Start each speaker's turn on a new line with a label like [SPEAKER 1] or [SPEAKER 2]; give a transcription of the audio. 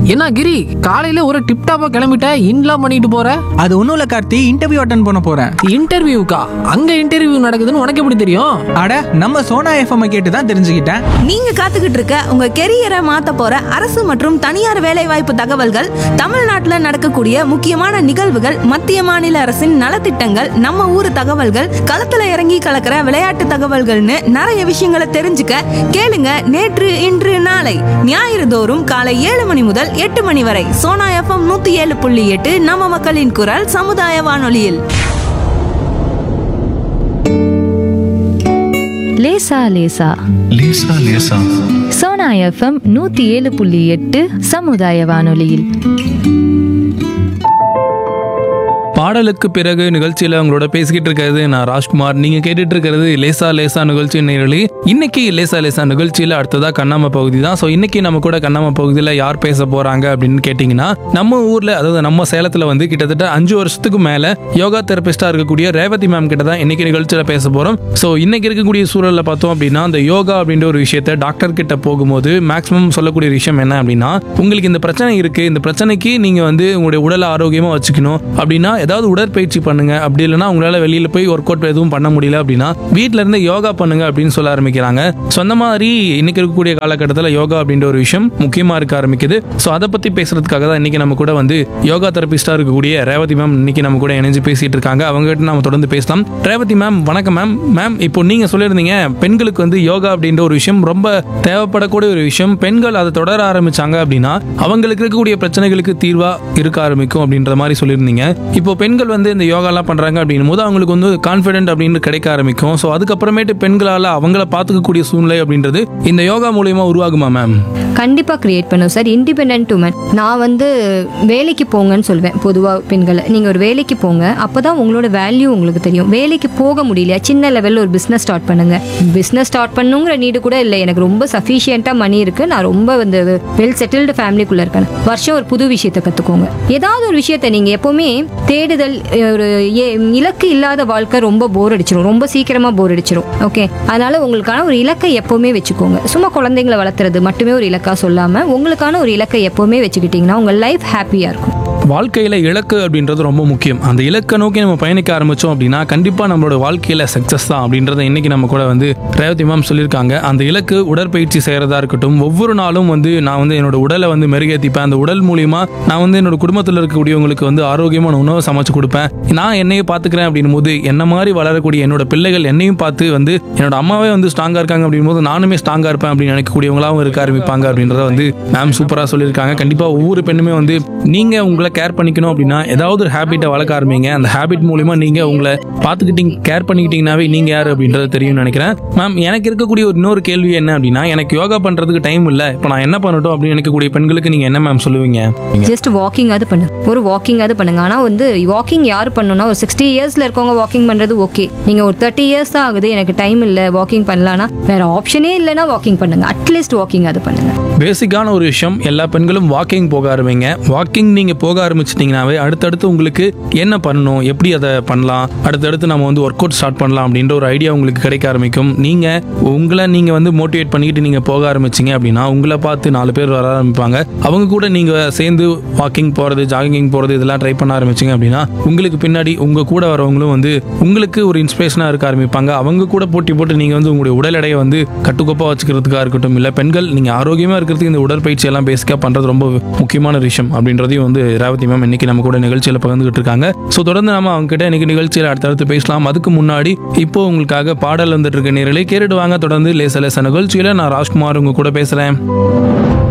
[SPEAKER 1] என்ன கிரி காலையில ஒரு டிப் டாப்பா கிளம்பிட்ட இன்லாம் பண்ணிட்டு போற
[SPEAKER 2] அது ஒன்றும் இல்லை கார்த்தி இன்டர்வியூ அட்டன் பண்ண போகிறேன்
[SPEAKER 1] இன்டர்வியூக்கா அங்க இன்டர்வியூ நடக்குதுன்னு உனக்கு எப்படி தெரியும்
[SPEAKER 2] அட நம்ம சோனா எஃப்எம் கேட்டு தான் தெரிஞ்சுக்கிட்டேன்
[SPEAKER 3] நீங்க காத்துக்கிட்டு இருக்க உங்க கெரியரை மாத்த போற அரசு மற்றும் தனியார் வேலைவாய்ப்பு தகவல்கள் தமிழ்நாட்டுல நடக்கக்கூடிய முக்கியமான நிகழ்வுகள் மத்திய மாநில அரசின் நலத்திட்டங்கள் நம்ம ஊர் தகவல்கள் களத்துல இறங்கி கலக்கிற விளையாட்டு தகவல்கள்னு நிறைய விஷயங்களை தெரிஞ்சுக்க கேளுங்க நேற்று இன்று நாளை ஞாயிறு தோறும் காலை ஏழு மணி முதல் எட்டு மணி வரை சோனா எஃப்எம் நூத்தி ஏழு புள்ளி எட்டு நம்ம மக்களின் குரல் சமுதாய வானொலியில்
[SPEAKER 4] லேசா லேசா
[SPEAKER 5] லேசா லேசா
[SPEAKER 4] சோனா எஃப்எம் நூத்தி ஏழு புள்ளி எட்டு சமுதாய வானொலியில்
[SPEAKER 6] பாடலுக்கு பிறகு நிகழ்ச்சியில உங்களோட பேசிக்கிட்டு இருக்கிறது நான் ராஜ்குமார் நீங்க கேட்டுட்டு இருக்கிறது லேசா லேசா நிகழ்ச்சி நேரலி இன்னைக்கு லேசா லேசா நிகழ்ச்சியில அடுத்ததா கண்ணாம பகுதி தான் ஸோ இன்னைக்கு நம்ம கூட கண்ணாம பகுதியில் யார் பேச போறாங்க அப்படின்னு கேட்டிங்கன்னா நம்ம ஊர்ல அதாவது நம்ம சேலத்துல வந்து கிட்டத்தட்ட அஞ்சு வருஷத்துக்கு மேல யோகா தெரபிஸ்டா இருக்கக்கூடிய ரேவதி மேம் கிட்ட தான் இன்னைக்கு நிகழ்ச்சியில பேச போறோம் ஸோ இன்னைக்கு இருக்கக்கூடிய சூழல்ல பார்த்தோம் அப்படின்னா அந்த யோகா அப்படின்ற ஒரு விஷயத்த டாக்டர் கிட்ட போகும்போது மேக்ஸிமம் சொல்லக்கூடிய விஷயம் என்ன அப்படின்னா உங்களுக்கு இந்த பிரச்சனை இருக்கு இந்த பிரச்சனைக்கு நீங்க வந்து உங்களுடைய உடலை ஆரோக்கியமா வச்சுக்கணும் அப்படின்னா ஏதாவது உடற்பயிற்சி பண்ணுங்க அப்படி இல்லைன்னா உங்களால வெளியில போய் ஒர்க் அவுட் எதுவும் பண்ண முடியல அப்படின்னா வீட்ல இருந்து யோகா பண்ணுங்க அப்படின்னு சொல்ல ஆரம்பிக்கிறாங்க ஸோ அந்த மாதிரி இன்னைக்கு இருக்கக்கூடிய காலகட்டத்தில் யோகா அப்படின்ற ஒரு விஷயம் முக்கியமா இருக்க ஆரம்பிக்குது ஸோ அதை பத்தி பேசுறதுக்காக தான் இன்னைக்கு நம்ம கூட வந்து யோகா தெரபிஸ்டா இருக்கக்கூடிய ரேவதி மேம் இன்னைக்கு நம்ம கூட இணைஞ்சு பேசிட்டு இருக்காங்க அவங்க கிட்ட நம்ம தொடர்ந்து பேசலாம் ரேவதி மேம் வணக்கம் மேம் மேம் இப்போ நீங்க சொல்லியிருந்தீங்க பெண்களுக்கு வந்து யோகா அப்படின்ற ஒரு விஷயம் ரொம்ப தேவைப்படக்கூடிய ஒரு விஷயம் பெண்கள் அதை தொடர ஆரம்பிச்சாங்க அப்படின்னா அவங்களுக்கு இருக்கக்கூடிய பிரச்சனைகளுக்கு தீர்வா இருக்க ஆரம்பிக்கும் அப்படின்ற மாதிரி சொல்லியிருந்தீங்க இப்போ பெண்கள் வந்து இந்த யோகாலாம் பண்றாங்க அப்படின்னும் போது அவங்களுக்கு வந்து கான்ஃபிடென்ட் அப்படின்னு கிடைக்க ஆரம்பிக்கும் ஸோ அதுக்கப்புறமேட்டு பெண்களால அவங்கள பார்த்துக்கக்கூடிய சூழ்நிலை அப்படின்றது இந்த யோகா மூலியமா உருவாகுமா மேம்
[SPEAKER 7] கண்டிப்பாக க்ரியேட் பண்ணும் சார் இண்டிபெண்ட் உமன் நான் வந்து வேலைக்கு போங்கன்னு சொல்வேன் பொதுவாக பெண்களை நீங்கள் ஒரு வேலைக்கு போங்க அப்போ தான் உங்களோட வேல்யூ உங்களுக்கு தெரியும் வேலைக்கு போக முடியலையா சின்ன லெவலில் ஒரு பிஸ்னஸ் ஸ்டார்ட் பண்ணுங்க பிஸ்னஸ் ஸ்டார்ட் பண்ணுங்கிற நீடு கூட இல்லை எனக்கு ரொம்ப சஃபிஷியண்ட்டாக மணி இருக்குது நான் ரொம்ப வந்து வெல் செட்டில்டு ஃபேமிலிக்குள்ளே இருக்கேன் வருஷம் ஒரு புது விஷயத்தை கற்றுக்கோங்க ஏதாவது ஒரு விஷயத்தை நீங்கள் எப்போவுமே தேடுதல் அஹ், ஒரு ஏ- இலக்கு இல்லாத வாழ்க்கை ரொம்ப போர் அடிச்சிரும் ரொம்ப சீக்கிரமாக போர் அடிச்சிரும் ஓகே அதனால உங்களுக்கான ஒரு இலக்கை எப்போவுமே வச்சுக்கோங்க சும்மா குழந்தைங்களை வளர்த்துறது மட்டுமே ஒரு இலக்கா சொல்லாம உங்களுக்கான ஒரு இலக்கை எப்பவுமே வச்சுக்கிட்டீங்கன்னா உங்க லைஃப் ஹாப்பியா இருக்கும்
[SPEAKER 6] வாழ்க்கையில இலக்கு அப்படின்றது ரொம்ப முக்கியம் அந்த இலக்கை நோக்கி நம்ம பயணிக்க ஆரம்பிச்சோம் அப்படின்னா கண்டிப்பா நம்மளோட வாழ்க்கையில சக்சஸ் தான் அப்படின்றத இன்னைக்கு நம்ம கூட வந்து ரேவதி மேம் சொல்லியிருக்காங்க அந்த இலக்கு உடற்பயிற்சி செய்யறதா இருக்கட்டும் ஒவ்வொரு நாளும் வந்து நான் வந்து என்னோட உடலை வந்து மெருகேற்றிப்பேன் அந்த உடல் மூலியமா நான் வந்து என்னோட குடும்பத்தில் இருக்கக்கூடியவங்களுக்கு வந்து ஆரோக்கியமான உணவை சமைச்சு கொடுப்பேன் நான் என்னையே பார்த்துக்கிறேன் அப்படின்னும் போது என்ன மாதிரி வளரக்கூடிய என்னோட பிள்ளைகள் என்னையும் பார்த்து வந்து என்னோட அம்மாவே வந்து ஸ்ட்ராங்கா இருக்காங்க அப்படின்னும் போது நானுமே ஸ்ட்ராங்கா இருப்பேன் அப்படின்னு நினைக்கக்கூடியவங்களாவும் இருக்க ஆரம்பிப்பாங்க அப்படின்றத வந்து மேம் சூப்பரா சொல்லியிருக்காங்க கண்டிப்பா ஒவ்வொரு பெண்ணுமே வந்து நீங்க உங்களை கேர் பண்ணிக்கணும் அப்படின்னா ஏதாவது ஒரு ஹேபிட்டை வளர்க்க ஆரம்பிங்க அந்த ஹேபிட் மூலியமா நீங்க உங்களை பார்த்துக்கிட்டீங்க கேர் பண்ணிக்கிட்டீங்கன்னாவே நீங்க யார் அப்படின்றது தெரியும்னு நினைக்கிறேன் மேம் எனக்கு இருக்கக்கூடிய ஒரு இன்னொரு கேள்வி என்ன அப்படின்னா எனக்கு யோகா பண்றதுக்கு டைம் இல்லை இப்போ நான் என்ன பண்ணட்டும் அப்படின்னு நினைக்கக்கூடிய பெண்களுக்கு நீங்க என்ன மேம் சொல்லுவீங்க
[SPEAKER 7] ஜஸ்ட் வாக்கிங் அது பண்ணு ஒரு வாக்கிங் அது பண்ணுங்க ஆனா வந்து வாக்கிங் யார் பண்ணணும்னா ஒரு சிக்ஸ்டி இயர்ஸ்ல இருக்கவங்க வாக்கிங் பண்றது ஓகே நீங்க ஒரு தேர்ட்டி இயர்ஸ் தான் ஆகுது எனக்கு டைம் இல்ல வாக்கிங் பண்ணலாம்னா வேற ஆப்ஷனே இல்லைன்னா வாக்கிங் பண்ணுங்க அட்லீஸ்ட் வாக்கிங் அது பண்ணுங்க
[SPEAKER 6] பேசிக்கான ஒரு விஷயம் எல்லா பெண்களும் வாக்கிங் போக ஆரம்பிங்க வாக்கிங் நீங்க போக ஆரம்பிச்சிட்டிங்கனாவே அடுத்தடுத்து உங்களுக்கு என்ன பண்ணணும் எப்படி அதை பண்ணலாம் அடுத்தடுத்து நம்ம வந்து ஒர்க் அவுட் ஸ்டார்ட் பண்ணலாம் அப்படின்ற ஒரு ஐடியா உங்களுக்கு கிடைக்க ஆரம்பிக்கும் நீங்க உங்களை நீங்க வந்து மோட்டிவேட் பண்ணிக்கிட்டு நீங்க போக ஆரம்பிச்சீங்க அப்படின்னா உங்களை பார்த்து நாலு பேர் வர ஆரம்பிப்பாங்க அவங்க கூட நீங்க சேர்ந்து வாக்கிங் போறது ஜாகிங் போறது இதெல்லாம் ட்ரை பண்ண ஆரம்பிச்சீங்க அப்படின்னா உங்களுக்கு பின்னாடி உங்க கூட வரவங்களும் வந்து உங்களுக்கு ஒரு இன்ஸ்பிரேஷனா இருக்க ஆரம்பிப்பாங்க அவங்க கூட போட்டி போட்டு நீங்க வந்து உங்களுடைய உடல் எடையை வந்து கட்டுக்கோப்பா வச்சுக்கிறதுக்காக இருக்கட்டும் இல்ல பெண்கள் நீங்க ஆரோக்கியமா இருக்கிறதுக்கு இந்த உடற்பயிற்சி எல்லாம் பேசிக்கா பண்றது ரொம்ப முக்கியமான விஷயம் அப்படின்றதையும் வந்து ரேவதி மேம் இன்னைக்கு நம்ம கூட நிகழ்ச்சியில பகிர்ந்துகிட்டு இருக்காங்க ஸோ தொடர்ந்து நம்ம அவங்க கிட்ட இன்னைக்கு நிகழ்ச்சியில் அடுத்தடுத்து பேசலாம் அதுக்கு முன்னாடி இப்போ உங்களுக்காக பாடல் வந்துட்டு இருக்க நேரலை கேட்டுட்டு வாங்க தொடர்ந்து லேச லேச நிகழ்ச்சியில நான் ராஜ்குமார் உங்க கூட பேசுறேன்